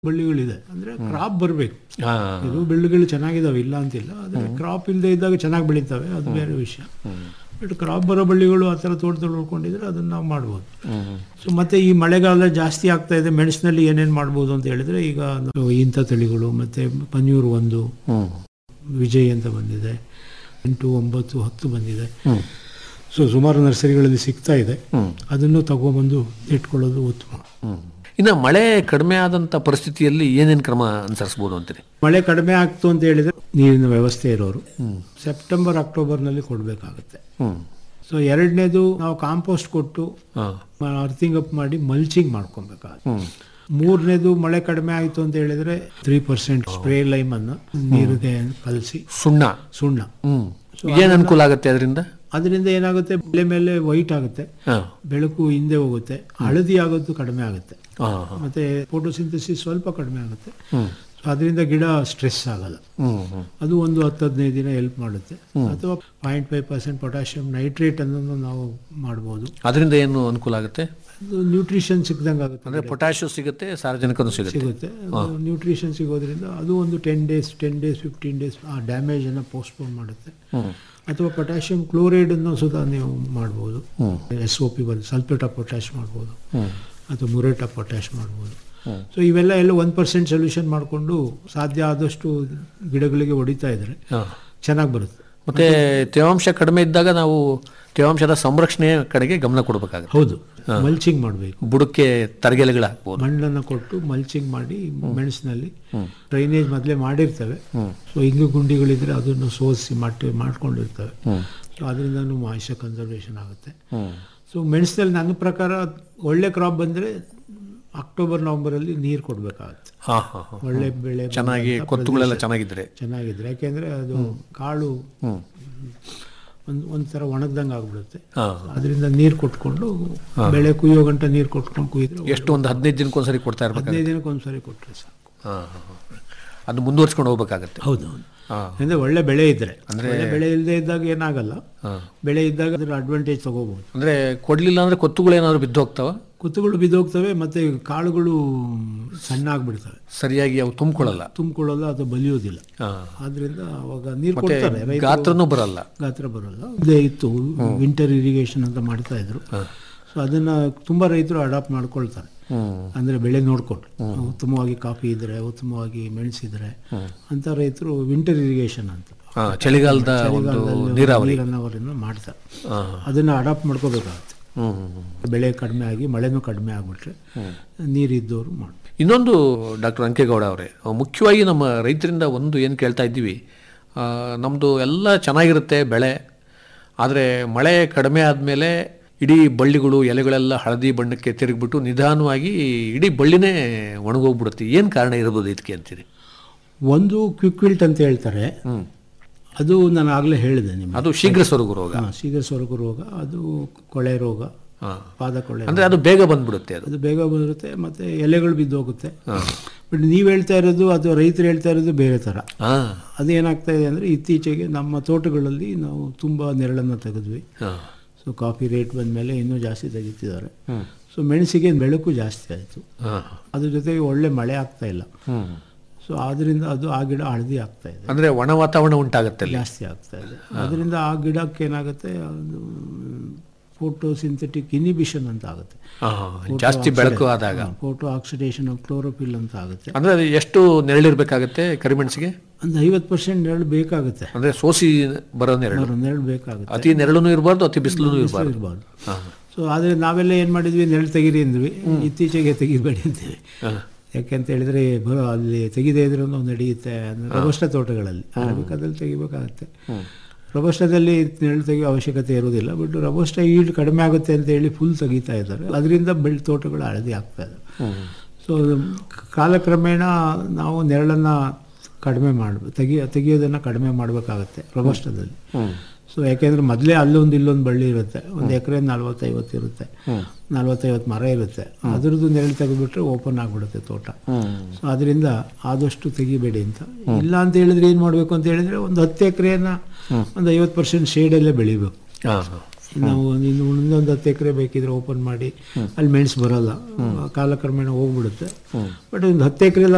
ಬಳ್ಳಿಗಳಿದೆ ಅಂದ್ರೆ ಕ್ರಾಪ್ ಬರಬೇಕು ಹಾ ಇದು ಬಳ್ಳಿಗಳು ಚೆನ್ನಾಗಿದಾವೆ ಇಲ್ಲ ಅಂತಿಲ್ಲ ಆದರೆ ಕ್ರಾಪ್ ಇಲ್ಲದೆ ಇದ್ದಾಗ ಚೆನ್ನಾಗಿ ಬೆಳೀತವೆ ಅದು ಬೇರೆ ವಿಷಯ ಬಟ್ ಕ್ರಾಪ್ ಬರೋ ಬಳ್ಳಿಗಳು ಆ ಥರ ತೋಟದಲ್ಲಿ ಉಳ್ಕೊಂಡಿದ್ರೆ ಅದನ್ನ ನಾವು ಮಾಡ್ಬೋದು ಸೊ ಮತ್ತೆ ಈ ಮಳೆಗಾಲ ಜಾಸ್ತಿ ಆಗ್ತಾ ಇದೆ ಮೆಣಸಿನಲ್ಲಿ ಏನೇನು ಮಾಡ್ಬೋದು ಅಂತ ಹೇಳಿದ್ರೆ ಈಗ ನಾವು ಇಂಥ ತಳಿಗಳು ಮತ್ತೆ ಪನ್ಯೂರ್ ಒಂದು ಹ್ಮ್ ವಿಜಯ್ ಅಂತ ಬಂದಿದೆ ಎಂಟು ಒಂಬತ್ತು ಹತ್ತು ಬಂದಿದೆ ಹ್ಮ್ ಸೊ ಸುಮಾರು ನರ್ಸರಿಗಳಲ್ಲಿ ಸಿಗ್ತಾ ಇದೆ ಹ್ಮ್ ಅದನ್ನು ತಗೊಬಂದು ಇಟ್ಕೊಳ್ಳೋದು ಉತ್ತಮ ಹ್ಮ್ ಇನ್ನು ಮಳೆ ಕಡಿಮೆ ಆದಂಥ ಪರಿಸ್ಥಿತಿಯಲ್ಲಿ ಏನೇನು ಕ್ರಮ ಅನುಸರಿಸ್ಬೋದು ಅಂತೀರಿ ಮಳೆ ಕಡಿಮೆ ಆಗ್ತು ಅಂತ ಹೇಳಿದ್ರೆ ನೀರಿನ ವ್ಯವಸ್ಥೆ ಇರೋರು ಸೆಪ್ಟೆಂಬರ್ ಅಕ್ಟೋಬರ್ನಲ್ಲಿ ಕೊಡಬೇಕಾಗುತ್ತೆ ಹ್ಮ್ ಸೊ ಎರಡನೇದು ನಾವು ಕಾಂಪೋಸ್ಟ್ ಕೊಟ್ಟು ಹಾಂ ಅರ್ಥಿಂಗ್ ಅಪ್ ಮಾಡಿ ಮಲ್ಚಿಂಗ್ ಮಾಡ್ಕೊಬೇಕಾಗುತ್ತೆ ಹ್ಮ್ ಮೂರನೇದು ಮಳೆ ಕಡಿಮೆ ಆಯಿತು ಅಂತ ಹೇಳಿದ್ರೆ ತ್ರೀ ಪರ್ಸೆಂಟ್ ಸ್ಪ್ರೇ ಲೈಮ್ ಅನ್ನು ನೀರಿಗೆ ಕಲಸಿ ಸುಣ್ಣ ಸುಣ್ಣ ಹ್ಮ್ ಏನು ಅನುಕೂಲ ಆಗುತ್ತೆ ಅದರಿಂದ ಅದರಿಂದ ಏನಾಗುತ್ತೆ ಬೆಳೆ ಮೇಲೆ ವೈಟ್ ಆಗುತ್ತೆ ಹಾಂ ಬೆಳಕು ಹಿಂದೆ ಹೋಗುತ್ತೆ ಹಳದಿ ಆಗೋದು ಕಡಿಮೆ ಆಗುತ್ತೆ ಹಾಂ ಮತ್ತೆ ಫೋಟೋಸಿಂಥಸಿಸ್ ಸ್ವಲ್ಪ ಕಡಿಮೆ ಆಗುತ್ತೆ ಹ್ಮ್ ಸೊ ಅದರಿಂದ ಗಿಡ ಸ್ಟ್ರೆಸ್ ಆಗಲ್ಲ ಹ್ಮ್ ಹ್ಮ್ ಅದು ಒಂದು ಹತ್ತು ಹದಿನೈದು ದಿನ ಹೆಲ್ಪ್ ಮಾಡುತ್ತೆ ಅಥವಾ point five percent potassium nitrate ಅನ್ನು ನಾವು ಮಾಡ್ಬೋದು ಅದರಿಂದ ಏನು ಅನುಕೂಲ ಆಗುತ್ತೆ ಅದು ನ್ಯೂಟ್ರಿಷನ್ ಸಿಕ್ದಂಗೆ ಆಗುತ್ತೆ ಅಂದ್ರೆ ಪೊಟ್ಯಾಶಿಯಂ ಸಿಗುತ್ತೆ ಸಾರ್ವಜನಿಕನೂ ಸಿಗುತ್ತೆ ಸಿಗುತ್ತೆ ನ್ಯೂಟ್ರಿಷನ್ ಸಿಗೋದ್ರಿಂದ ಅದು ಒಂದು ten days ten days fifteen days ಆ ಡ್ಯಾಮೇಜನ್ನು ಪೋಸ್ಟ್ಪೋನ್ ಮಾಡುತ್ತೆ ಹ್ಮ್ ಅಥವಾ ಪೊಟ್ಯಾಷಿಯಂ ಕ್ಲೋರೈಡನ್ನು ಸುಧಾ ನೀವು ಮಾಡ್ಬೋದು ಹ್ಮ್ ಎಸ್ ಒ ಪಿ ಬಂದು ಸಲ್ಫೇಟ್ ಆಫ್ ಪೊಟ್ಯಾಶ್ ಮಾಡ್ಬೋದು ಹ್ಮ್ ಅಥವಾ ಮುರೇಟ್ ಆಫ್ ಪೊಟ್ಯಾಶ್ ಮಾಡ್ಬೋದು ಹ್ಮ್. ಸೊ ಇವೆಲ್ಲ ಎಲ್ಲ ಒಂದು ಪರ್ಸೆಂಟ್ ಸೊಲ್ಯೂಷನ್ ಮಾಡಿಕೊಂಡು ಸಾಧ್ಯ ಆದಷ್ಟು ಗಿಡಗಳಿಗೆ ಹೊಡಿತಾ ಇದ್ರೆ ಹಾಂ ಚೆನ್ನಾಗಿ ಬರುತ್ತೆ ಮತ್ತೆ ತೇವಾಂಶ ಕಡಿಮೆ ಇದ್ದಾಗ ನಾವು ತೇವಾಂಶದ ಸಂರಕ್ಷಣೆ ಕಡೆಗೆ ಗಮನ ಕೊಡಬೇಕಾಗುತ್ತೆ ಹೌದು ಮಲ್ಚಿಂಗ್ ಮಾಡಬೇಕು ಬುಡಕ್ಕೆ ತರಗೆಲೆಗಳು ಹಾಕ್ಬೋದು ಮಣ್ಣನ್ನು ಕೊಟ್ಟು ಮಲ್ಚಿಂಗ್ ಮಾಡಿ ಮೆಣಸಿನಲ್ಲಿ ಡ್ರೈನೇಜ್ ಮೊದಲೇ ಮಾಡಿರ್ತವೆ ಹ್ಮ್. ಸೊ ಇಂಗು ಗುಂಡಿಗಳಿದ್ರೆ ಅದನ್ನು ಸೋಸಿ ಮಟ್ಟಿ ಮಾಡ್ಕೊಂಡಿರ್ತವೆ ಹ್ಮ್ ಸೊ ಅದರಿಂದನೂ ಮಾಯಿಷ ಕನ್ಸರ್ವೇಷನ್ ಆಗುತ್ತೆ ಹ್ಮ್ ಸೊ ಮೆಣಸಿನಲ್ಲಿ ನನ್ನ ಪ್ರಕಾರ ಒಳ್ಳೆ ಕ್ರಾಪ್ ಬಂದರೆ ಅಕ್ಟೋಬರ್ ನವಂಬರಲ್ಲಿ ನೀರು ಕೊಡಬೇಕಾಗತ್ತೆ ಹಾ ಹಾ ಹಾ ಒಳ್ಳೆ ಬೆಳೆ ಚೆನ್ನಾಗಿ ಬಂದಂಥ ಕೊತ್ತುಗಳೆಲ್ಲ ಪ್ರದೇಶ ಚೆನ್ನಾಗಿದ್ರೆ ಚೆನ್ನಾಗಿದ್ರೆ ಯಾಕೆಂದರೆ ಅದು ಕಾಳು ಹ್ಮ್ ಒಂದು ಒಂಥರ ಒಣಗ್ದಂಗೆ ಆಗ್ಬಿಡುತ್ತೆ ಹಾ ಅದರಿಂದ ನೀರು ಕೊಟ್ಕೊಂಡು ಬೆಳೆ ಕುಯ್ಯೋ ಗಂಟ ನೀರು ಕೊಟ್ಕೊಂಡು ಕುಯ್ದ್ರೆ ಎಷ್ಟು ಒಂದು ಹದಿನೈದು ದಿನಕ್ಕೊಂದ್ಸರಿ ಕೊಡ್ತಾ ಇರ್ಬೇಕು ಹದಿನೈದು ದಿನಕ್ಕೆ ಒಂದ್ಸರಿ ಕೊಟ್ಟರೆ ಸಾಕು ಹಾ ಹಾ ಹಾ. ಅದು ಮುಂದುವರ್ಸ್ಕೊಂಡು ಹೋಗ್ಬೇಕಾಗತ್ತೆ ಹೌದು ಹೌದು ಹಾ ಅಂದರೆ ಒಳ್ಳೆ ಬೆಳೆ ಇದ್ದರೆ ಒಳ್ಳೆ ಬೆಳೆ ಇಲ್ಲದೆ ಇದ್ದಾಗ ಏನಾಗಲ್ಲ ಹಾ ಬೆಳೆ ಇದ್ದಾಗ ಅದ್ರ ಅಡ್ವಾಂಟೇಜ್ ತಗೋಬಹುದು ಅಂದ್ರೆ ಕೊಡ್ಲಿಲ್ಲ ಅಂದ್ರೆ ಕೊತ್ತುಗಳು ಏನಾದ್ರು ಬಿದ್ದು ಹೋಗ್ತಾವ ಕುತ್ತುಗಳು ಬಿದ್ದೋಗ್ತವೆ ಮತ್ತೆ ಕಾಳುಗಳು ಸಣ್ಣ ಆಗ್ಬಿಡ್ತವೆ ಸರಿಯಾಗಿ ಅವು ತುಂಬಿಕೊಳ್ಳಲ್ಲ ತುಂಬಿಕೊಳ್ಳಲ್ಲ ಅಥವಾ ಬಲಿಯೋದಿಲ್ಲ ಹಾ ಆದ್ರಿಂದ ಅವಾಗ ನೀರು ಮತ್ತೆ ಕೊಡ್ತಾರೆ ರೈತರು ಗಾತ್ರನೂ ಬರಲ್ಲ ಗಾತ್ರ ಬರಲ್ಲ ಇದೇ ಇತ್ತು ವಿಂಟರ್ ಇರಿಗೇಷನ್ ಅಂತ ಮಾಡ್ತಾ ಇದ್ರು ಸೊ ಅದನ್ನ ತುಂಬಾ ರೈತರು ಅಡಾಪ್ಟ್ ಮಾಡ್ಕೊಳ್ತಾರೆ ಹ್ಮ್ ಅಂದ್ರೆ ಬೆಳೆ ನೋಡ್ಕೊಂಡು ಉತ್ತಮವಾಗಿ ಕಾಫಿ ಇದ್ರೆ ಉತ್ತಮವಾಗಿ ಮೆಣಸಿದ್ರೆ ಅಂತ ರೈತರು ವಿಂಟರ್ ಇರಿಗೇಷನ್ ಅಂತ ಹಾ ಚಳಿಗಾಲದ ಒಂದು ಚಳಿಗಾಲದಲ್ಲಿ ನೀರಾವರಿ ನೀರನ್ನವರನ್ನ ಮಾಡ್ತಾರೆ ಹಾ ಅದನ್ನ ಅಡಾಪ್ಟ್ ಮಾಡ್ಕೋಬೇಕಾಗುತ್ತೆ ಹ್ಮ್ ಹ್ಮ್ ಹ್ಮ್. ಬೆಳೆ ಕಡಿಮೆ ಆಗಿ ಮಳೆನೂ ಕಡಿಮೆ ಆಗ್ಬಿಟ್ರೆ ನೀರಿದ್ದವರು ಮಾಡಿ ಇನ್ನೊಂದು ಡಾಕ್ಟರ್ ಅಂಕೇಗೌಡ ಅವರೇ ಮುಖ್ಯವಾಗಿ ನಮ್ಮ ರೈತರಿಂದ ಒಂದು ಏನು ಕೇಳ್ತಾ ಇದ್ದೀವಿ ಆ, ನಮ್ಮದು ಎಲ್ಲ ಚೆನ್ನಾಗಿರುತ್ತೆ ಬೆಳೆ ಆದರೆ ಮಳೆ ಕಡಿಮೆ ಆದಮೇಲೆ ಇಡೀ ಬಳ್ಳಿಗಳು ಎಲೆಗಳೆಲ್ಲ ಹಳದಿ ಬಣ್ಣಕ್ಕೆ ತಿರುಗಿಬಿಟ್ಟು ನಿಧಾನವಾಗಿ ಇಡೀ ಬಳ್ಳಿನೇ ಒಣಗೋಗ್ಬಿಡುತ್ತೆ ಏನು ಕಾರಣ ಇರ್ಬೋದು ಇದಕ್ಕೆ ಅಂತೀರಿ ಒಂದು ಕ್ವಿಕ್ವಿಲ್ಟ್ ಅಂತ ಹೇಳ್ತಾರೆ ಹ್ಞೂ ಅದು ನಾನು ಆಗಲೇ ಹೇಳಿದೆ ನಿಮ್ಗೆ ಅದು ಶೀಘ್ರ ಸೊರಗು ರೋಗ ಹಾ, ಶೀಘ್ರ ಸೊರಗು ರೋಗ ಅದು ಕೊಳೆ ರೋಗ ಹಾಂ ಪಾದ ಕೊಳೆ ಅಂದರೆ ಅದು ಬೇಗ ಬಂದ್ಬಿಡುತ್ತೆ ಅದು ಅದು ಬೇಗ ಬರುತ್ತೆ ಮತ್ತೆ ಎಲೆಗಳು ಬಿದ್ದು ಹೋಗುತ್ತೆ ಬಟ್ ನೀವು ಹೇಳ್ತಾ ಇರೋದು ಅಥವಾ ರೈತರು ಹೇಳ್ತಾ ಇರೋದು ಬೇರೆ ಥರ ಹಾಂ ಅದೇನಾಗ್ತಾ ಇದೆ ಅಂದರೆ ಇತ್ತೀಚೆಗೆ ನಮ್ಮ ತೋಟಗಳಲ್ಲಿ ನಾವು ತುಂಬ ನೆರಳನ್ನು ತೆಗೆದ್ವಿ ಹಾಂ ಸೊ ಕಾಫಿ ರೇಟ್ ಬಂದ ಮೇಲೆ ಇನ್ನೂ ಜಾಸ್ತಿ ತೆಗಿತಿದ್ದಾರೆ ಹ್ಞೂ ಸೊ ಮೆಣಸಿಗೆ ಬೆಳಕು ಜಾಸ್ತಿ ಆಯಿತು ಹಾಂ ಅದ್ರ ಜೊತೆಗೆ ಒಳ್ಳೆ ಮಳೆ ಆಗ್ತಾ ಇಲ್ಲ ಹ್ಞೂ ಸೊ ಆದ್ದರಿಂದ ಅದು ಆ ಗಿಡ ಹಳದಿ ಆಗ್ತಾ ಇದೆ ಅಂದರೆ ಒಣ ವಾತಾವರಣ ಉಂಟಾಗತ್ತೆ ಅಲ್ಲಿ ಜಾಸ್ತಿ ಆಗ್ತಾ ಇದೆ ಅದರಿಂದ ಆ ಗಿಡಕ್ಕೆ ಏನಾಗುತ್ತೆ ಅದು ಫೋಟೋ ಸಿಂಥೆಟಿಕ್ ಇನಿಬಿಷನ್ ಅಂತ ಆಗುತ್ತೆ ಹಾಂ ಜಾಸ್ತಿ ಬೆಳಕು ಆದಾಗ ಫೋಟೋ ಆಕ್ಸಿಡೇಷನ್ ಆಫ್ ಕ್ಲೋರೋಫಿಲ್ ಅಂತ ಆಗುತ್ತೆ ಅಂದರೆ ಅದು ಎಷ್ಟು ನೆರಳಿರ್ಬೇಕಾಗತ್ತೆ ಕರಿಮೆಣಸಿಗೆ ಒಂದು ಐವತ್ತು ಪರ್ಸೆಂಟ್ ನೆರಳು ಬೇಕಾಗುತ್ತೆ ಅಂದರೆ ಸೋಸಿ ಬರೋ ನೆರಳು ಅವ್ರ ನೆರಳು ಬೇಕಾಗುತ್ತೆ ಅತಿ ನೆರಳು ಇರಬಾರ್ದು ಅತಿ ಬಿಸಿಲು ಇರಬಾರ್ದು ಇರಬಾರ್ದು ಹಾಂ ಸೊ ಆದರೆ ನಾವೆಲ್ಲ ಏನು ಮಾಡಿದ್ವಿ ನೆರಳು ತೆಗೀರಿ ಅಂದ್ವಿ ಇತ್ತೀಚೆಗೆ ತೆಗಿಬೇಡಿ ಅಂತೀವಿ ಹಾಂ ಯಾಕೆಂತ ಹೇಳಿದ್ರೆ ಬರೋ ಅಲ್ಲಿ ತೆಗಿದೇ ಇದ್ರೂ ನಡೆಯುತ್ತೆ ಅಂದ್ರೆ ರಬಸ್ಟ ತೋಟಗಳಲ್ಲಿ ಅರಬಿಕಾದಲ್ಲಿ ತೆಗಿಬೇಕಾಗತ್ತೆ ರಬಸ್ಟದಲ್ಲಿ ನೆರಳು ತೆಗೆಯೋ ಅವಶ್ಯಕತೆ ಇರೋದಿಲ್ಲ ಬಟ್ ರಬಸ್ಟ ಈಲ್ಡ್ ಕಡಿಮೆ ಆಗುತ್ತೆ ಅಂತ ಹೇಳಿ ಫುಲ್ ತೆಗಿತಾ ಇದ್ದಾರೆ ಅದರಿಂದ ಬೆಳೆ ತೋಟಗಳು ಹಳದಿ ಆಗ್ತಾ ಇದೆ ಸೊ ಕಾಲಕ್ರಮೇಣ ನಾವು ನೆರಳನ್ನು ಕಡಿಮೆ ಮಾಡಬೇಕು ತೆಗಿಯೋ ತೆಗಿಯೋದನ್ನು ಕಡಿಮೆ ಮಾಡಬೇಕಾಗತ್ತೆ ರಬಸ್ಟದಲ್ಲಿ ಸೊ ಯಾಕೆಂದ್ರೆ ಮೊದಲೇ ಅಲ್ಲೊಂದು ಇಲ್ಲೊಂದು ಬಳ್ಳಿ ಇರುತ್ತೆ ಒಂದು ಎಕರೆ ನಲ್ವತ್ತೈವತ್ತು ಇರುತ್ತೆ ನಲ್ವತ್ತೈವತ್ತು ಮರ ಇರುತ್ತೆ ಅದ್ರದ್ದು ನೆರಳು ತೆಗೆದುಬಿಟ್ರೆ ಓಪನ್ ಆಗಿಬಿಡುತ್ತೆ ತೋಟ ಸೊ ಅದರಿಂದ ಆದಷ್ಟು ತೆಗಿಬೇಡಿ ಅಂತ ಇಲ್ಲ ಅಂತ ಹೇಳಿದ್ರೆ ಏನು ಮಾಡಬೇಕು ಅಂತ ಹೇಳಿದ್ರೆ ಒಂದು ಹತ್ತು ಎಕರೆನ ಒಂದು ಐವತ್ತು ಪರ್ಸೆಂಟ್ ಶೇಡಲ್ಲೇ ಬೆಳಿಬೇಕು ಹಾಂ ಹಾಂ ನಾವು ಇನ್ನು ಇನ್ನೊಂದು ಹತ್ತು ಎಕರೆ ಬೇಕಿದ್ರೆ ಓಪನ್ ಮಾಡಿ ಅಲ್ಲಿ ಮೆಣಸು ಬರಲ್ಲ ಕಾಲಕ್ರಮೇಣ ಹೋಗ್ಬಿಡುತ್ತೆ ಬಟ್ ಒಂದು ಹತ್ತು ಎಕರೆ